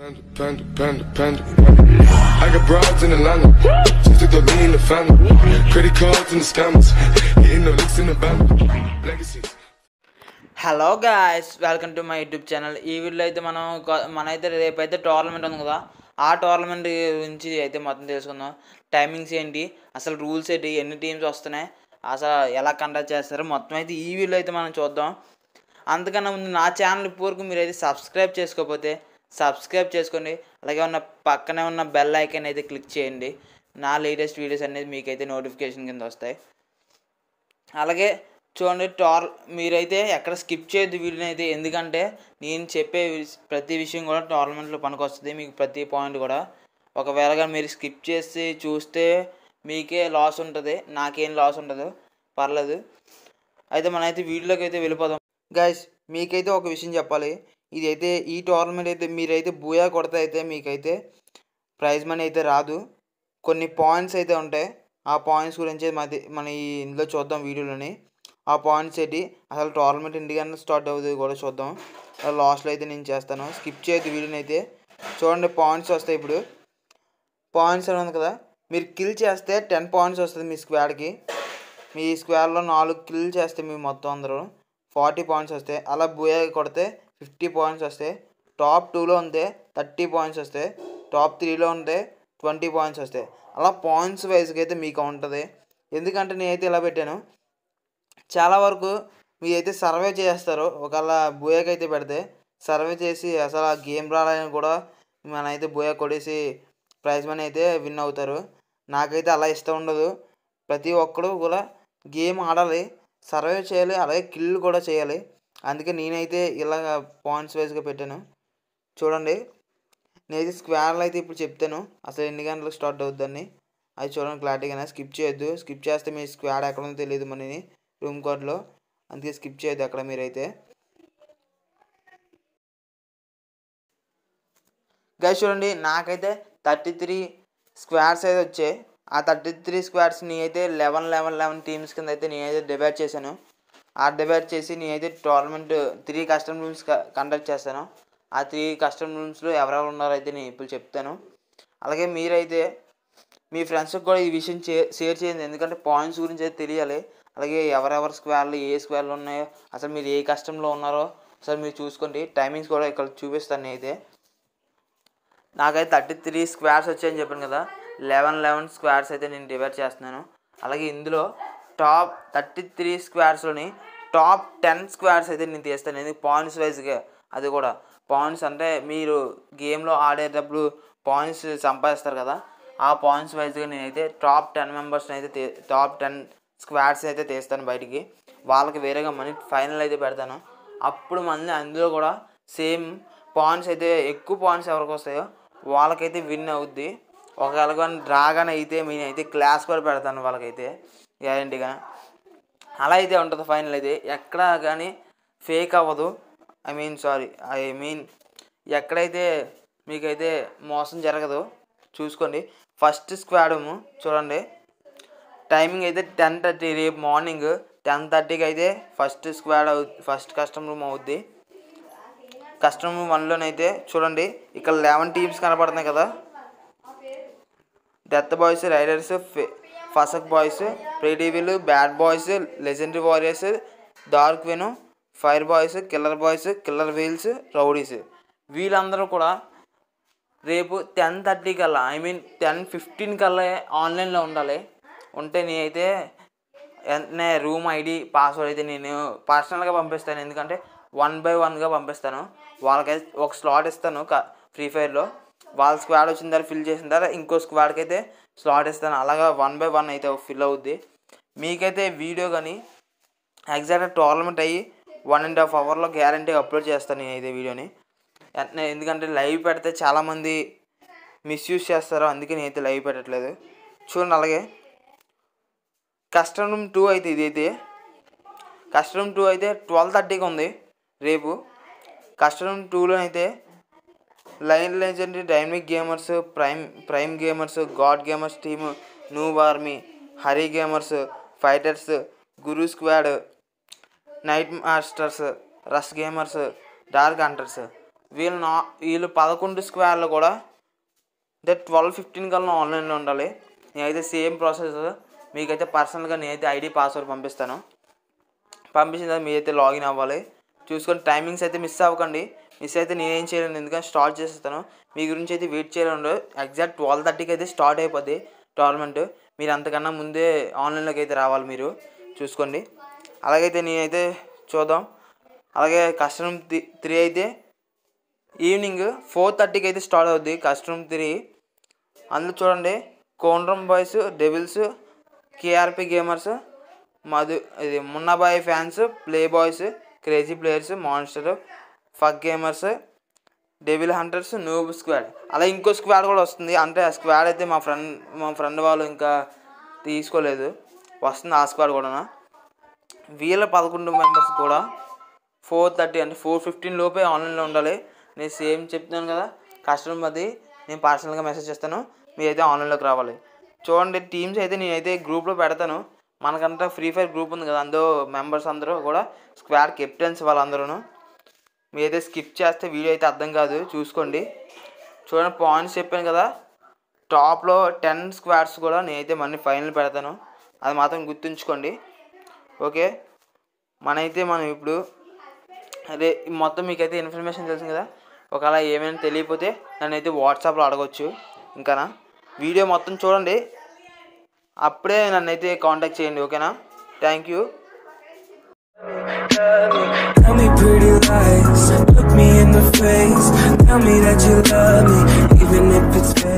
Panda, panda, panda, panda, panda. I got broads in Atlanta. Just took the lean in the family. Credit cards and the scammers. Hitting the licks in the band. Legacies. Hello guys welcome to my YouTube channel ఈ వీడియోలో అయితే మనం కొ- మనైతే రేపైతే tournament ఉంది కదా ఆ tournament గురించి అయితే మొత్తం తెలుసుకుందాం టైమింగ్స్ ఏంటి అసలు రూల్స్ ఏంటి ఎన్ని టీమ్స్ వస్తున్నాయి అసలు ఎలా కండక్ట్ చేస్తారు మొత్తం అయితే ఈ వీడియోలో అయితే మనం చూద్దాం అంతకన్నా ముందు నా ఛానల్ ఇప్పటివరకు మీరు అయితే సబ్స్క్రైబ్ చేసుకోకపోతే సబ్స్క్రైబ్ చేసుకోండి అలాగే ఉన్న పక్కనే ఉన్న బెల్ ఐకాన్ అయితే క్లిక్ చేయండి నా లేటెస్ట్ వీడియోస్ అనేది మీకైతే నోటిఫికేషన్ కింద వస్తాయి అలాగే చూడండి టోర్ మీరైతే ఎక్కడ స్కిప్ చేయొద్దు వీడియోని అయితే ఎందుకంటే నేను చెప్పే విస్- ప్రతి విషయం కూడా టోర్నమెంట్లో పనికొస్తుంది మీకు ప్రతి పాయింట్ కూడా ఒకవేళ కానీ మీరు స్కిప్ చేసి చూస్తే మీకే లాస్ ఉంటుంది నాకేం లాస్ ఉండదు పర్లేదు అయితే మనమైతే వీడియోలోకి అయితే వెళ్ళిపోదాం గైస్ మీకైతే ఒక విషయం చెప్పాలి ఇది అయితే ఈ టోర్నమెంట్ అయితే మీరైతే బూయా కొడితే అయితే మీకైతే ప్రైజ్ మనీ అయితే రాదు కొన్ని పాయింట్స్ అయితే ఉంటాయి ఆ పాయింట్స్ గురించి మాది మన ఈ ఇందులో చూద్దాం వీడియోలోని ఆ పాయింట్స్ ఏంటి అసలు టోర్నమెంట్ ఇండికన్నా స్టార్ట్ అవుతుంది కూడా చూద్దాం లాస్ట్లో అయితే నేను చేస్తాను స్కిప్ చేయొద్దు వీడియోని అయితే చూడండి పాయింట్స్ వస్తాయి ఇప్పుడు పాయింట్స్ అని ఉంది కదా మీరు కిల్ చేస్తే టెన్ పాయింట్స్ వస్తుంది మీ స్క్వాడ్కి మీ స్క్వాడ్లో నాలుగు కిల్ చేస్తే మీ మొత్తం అందరూ ఫార్టీ పాయింట్స్ వస్తాయి అలా బూయా కొడితే ఫిఫ్టీ పాయింట్స్ వస్తాయి టాప్ టూలో ఉంటే థర్టీ పాయింట్స్ వస్తాయి టాప్ త్రీలో ఉంటే ట్వంటీ పాయింట్స్ వస్తాయి అలా పాయింట్స్ వైజ్గా అయితే మీకు ఉంటుంది ఎందుకంటే నేనైతే ఇలా పెట్టాను చాలా వరకు మీరైతే సర్వే చేస్తారు ఒకవేళ బూయాకి అయితే పెడితే సర్వే చేసి అసలు ఆ గేమ్ రాలని కూడా మనైతే బూయా కొడేసి ప్రైజ్ మనీ అయితే విన్ అవుతారు నాకైతే అలా ఇష్టం ఉండదు ప్రతి ఒక్కడు కూడా గేమ్ ఆడాలి సర్వే చేయాలి అలాగే కిల్ కూడా చేయాలి అందుకే నేనైతే ఇలా పాయింట్స్ వైజ్గా పెట్టాను చూడండి నేనైతే స్క్వేర్లో అయితే ఇప్పుడు చెప్తాను అసలు ఎన్ని గంటలకు స్టార్ట్ అవుతుందని అది చూడండి క్లారిటీగానే స్కిప్ చేయొద్దు స్కిప్ చేస్తే మీ స్క్వాడ్ ఎక్కడ ఉందో తెలియదు మనని రూమ్ కోడ్లో అందుకే స్కిప్ చేయొద్దు అక్కడ మీరైతే గైస్ చూడండి నాకైతే థర్టీ త్రీ స్క్వాడ్స్ అయితే వచ్చాయి ఆ థర్టీ త్రీ స్క్వాడ్స్ని అయితే లెవెన్ లెవెన్ లెవెన్ టీమ్స్ కింద అయితే నేనైతే డివైడ్ చేశాను ఆ డివైడ్ చేసి నేనైతే tournament three custom rooms conduct చేస్తాను ఆ త్రీ కస్టమ్ రూమ్స్లో ఎవరెవరు ఉన్నారో అయితే నేను ఇప్పుడు చెప్తాను అలాగే మీరైతే మీ ఫ్రెండ్స్కి కూడా ఈ విషయం చే- షేర్ చేయండి ఎందుకంటే పాయింట్స్ గురించి అయితే తెలియాలి అలాగే ఎవరెవరి స్క్వేర్లు ఏ స్క్వేర్లు ఉన్నాయో అసలు మీరు ఏ కష్టంలో ఉన్నారో అసలు మీరు చూసుకోండి టైమింగ్స్ కూడా ఇక్కడ చూపిస్తాను నేనైతే నాకైతే థర్టీ త్రీ స్క్వేర్స్ వచ్చాయని చెప్పాను కదా లెవెన్ లెవెన్ స్క్వేర్స్ అయితే నేను డివైడ్ చేస్తున్నాను అలాగే ఇందులో టాప్ థర్టీ త్రీ స్క్వేర్స్లోని టాప్ టెన్ స్క్వేర్స్ అయితే నేను తీస్తాను ఎందుకు పాయింట్స్ వైజ్గా అది కూడా పాయింట్స్ అంటే మీరు గేమ్లో ఆడేటప్పుడు పాయింట్స్ సంపాదిస్తారు కదా ఆ పాయింట్స్ వైజ్గా నేనైతే టాప్ టెన్ మెంబర్స్ని అయితే తీ- టాప్ టెన్ స్క్వాడ్స్ అయితే తీస్తాను బయటికి వాళ్ళకి వేరేగా మనీ ఫైనల్ అయితే పెడతాను అప్పుడు మళ్ళీ అందులో కూడా సేమ్ పాయింట్స్ అయితే ఎక్కువ పాయింట్స్ ఎవరికి వస్తాయో వాళ్ళకైతే విన్ అవుద్ది ఒకవేళ కానీ డ్రాగన్ అయితే నేనైతే క్లాస్ కూడా పెడతాను వాళ్ళకైతే గ్యారంటీగా అలా అయితే ఉంటుంది ఫైనల్ అయితే ఎక్కడా కానీ ఫేక్ అవ్వదు I mean sorry I mean ఎక్కడైతే మీకైతే మోసం జరగదు చూసుకోండి ఫస్ట్ స్క్వాడము చూడండి టైమింగ్ అయితే టెన్ థర్టీ రేపు మార్నింగ్ టెన్ థర్టీకి అయితే ఫస్ట్ స్క్వాడ్ అవు ఫస్ట్ కస్టమర్ రూమ్ అవుద్ది కస్టమర్ రూమ్ వన్లోనైతే చూడండి ఇక్కడ లెవెన్ టీమ్స్ కనపడుతున్నాయి కదా డెత్ బాయ్స్ రైడర్స్ ఫసక్ బాయ్స్ ప్రీడీవిల్ bad boys legendary warriors dark వెను fire boys killer boys killer wheels rowdies వీళ్ళందరూ కూడా రేపు టెన్ థర్టీ కల్లా ఐ మీన్ టెన్ ఫిఫ్టీన్ కల్లా ఆన్లైన్లో ఉండాలి ఉంటే నేనైతే వెంటనే రూమ్ ఐడి పాస్వర్డ్ అయితే నేను పర్సనల్గా పంపిస్తాను ఎందుకంటే వన్ బై వన్గా పంపిస్తాను వాళ్ళకైతే ఒక స్లాట్ ఇస్తాను ఫ్రీ ఫైర్లో వాళ్ళ స్క్వాడ్ వచ్చిన తర్వాత ఫిల్ చేసిన తర్వాత ఇంకో స్క్వాడ్కి అయితే స్లాట్ ఇస్తాను అలాగా వన్ బై వన్ అయితే ఫిల్ అవుద్ది మీకైతే వీడియో కానీ ఎగ్జాక్ట్గా టోర్నమెంట్ అయ్యి వన్ అండ్ హాఫ్ అవర్లో గ్యారంటీ అప్లోడ్ చేస్తాను నేనైతే వీడియోని వెంటనే ఎందుకంటే లైవ్ పెడితే చాలామంది మిస్యూజ్ చేస్తారు అందుకే నేనైతే లైవ్ పెట్టట్లేదు చూడండి అలాగే కస్టమ్ రూమ్ టూ అయితే ఇదైతే కస్టమ్ రూమ్ టూ అయితే ట్వెల్వ్ థర్టీకి ఉంది రేపు కస్టమ్ రూమ్ టూలో అయితే line legendary dynamic gamers prime prime gamers god gamers team నూవ్ army Hari gamers fighters guru squad night masters rush gamers dark hunters వీళ్ళు నా వీళ్ళు పదకొండు స్క్వేర్లు కూడా అంటే ట్వెల్వ్ ఫిఫ్టీన్ కల్లా ఆన్లైన్లో ఉండాలి నేనైతే సేమ్ ప్రాసెస్ మీకైతే పర్సనల్గా నేనైతే ఐడి పాస్వర్డ్ పంపిస్తాను పంపించిన తర్వాత మీరైతే లాగిన్ అవ్వాలి చూసుకొని టైమింగ్స్ అయితే మిస్ అవ్వకండి మిస్ అయితే నేనేం చేయలేను ఎందుకంటే స్టార్ట్ చేసేస్తాను మీ గురించి అయితే వెయిట్ చేయలేను ఎగ్జాక్ట్ ట్వెల్వ్ థర్టీకి అయితే స్టార్ట్ అయిపోద్ది టోర్నమెంట్ మీరు అంతకన్నా ముందే ఆన్లైన్లోకి అయితే రావాలి మీరు చూసుకోండి అలాగైతే నేనైతే చూద్దాం అలాగే కస్టమ్ త్రీ అయితే ఈవినింగ్ ఫోర్ థర్టీకి అయితే స్టార్ట్ అవుద్ది కస్టమ్ త్రీ అందులో చూడండి కోండ్రమ్ boys devils KRP gamers Madhu ఇది Munnabhai fans play boys crazy players monster ఫక్ gamers devil hunters noob squad అలా ఇంకో స్క్వాడ్ కూడా వస్తుంది అంటే ఆ స్క్వాడ్ అయితే మా ఫ్రెండ్ మా ఫ్రెండ్ వాళ్ళు ఇంకా తీసుకోలేదు వస్తుంది ఆ స్క్వాడ్ కూడా వీళ్ళ పదకొండు మెంబర్స్ కూడా ఫోర్ థర్టీ అంటే ఫోర్ ఫిఫ్టీన్ లోపే ఆన్లైన్లో ఉండాలి నేను సేమ్ చెప్తున్నాను కదా కస్టమర్ అది నేను పర్సనల్గా మెసేజ్ చేస్తాను మీరైతే ఆన్లైన్లోకి రావాలి చూడండి టీమ్స్ అయితే నేనైతే గ్రూప్లో పెడతాను మనకంతా ఫ్రీ ఫైర్ గ్రూప్ ఉంది కదా అందులో మెంబర్స్ అందరూ కూడా స్క్వాడ్ కెప్టెన్స్ వాళ్ళందరూ మీరైతే స్కిప్ చేస్తే వీడియో అయితే అర్థం కాదు చూసుకోండి చూడండి పాయింట్స్ చెప్పాను కదా టాప్లో టెన్ స్క్వాడ్స్ కూడా నేనైతే మళ్ళీ ఫైనల్ పెడతాను అది మాత్రం గుర్తుంచుకోండి ఓకే మనైతే మనం ఇప్పుడు అదే మొత్తం మీకైతే ఇన్ఫర్మేషన్ తెలుసు కదా ఒకవేళ ఏమైనా తెలియకపోతే నన్ను అయితే వాట్సాప్లో అడగొచ్చు ఇంకానా వీడియో మొత్తం చూడండి అప్పుడే నన్ను అయితే కాంటాక్ట్ చేయండి ఓకేనా thank you Tell me pretty lies, look me in the face. Tell me that you love me, even if it's fake.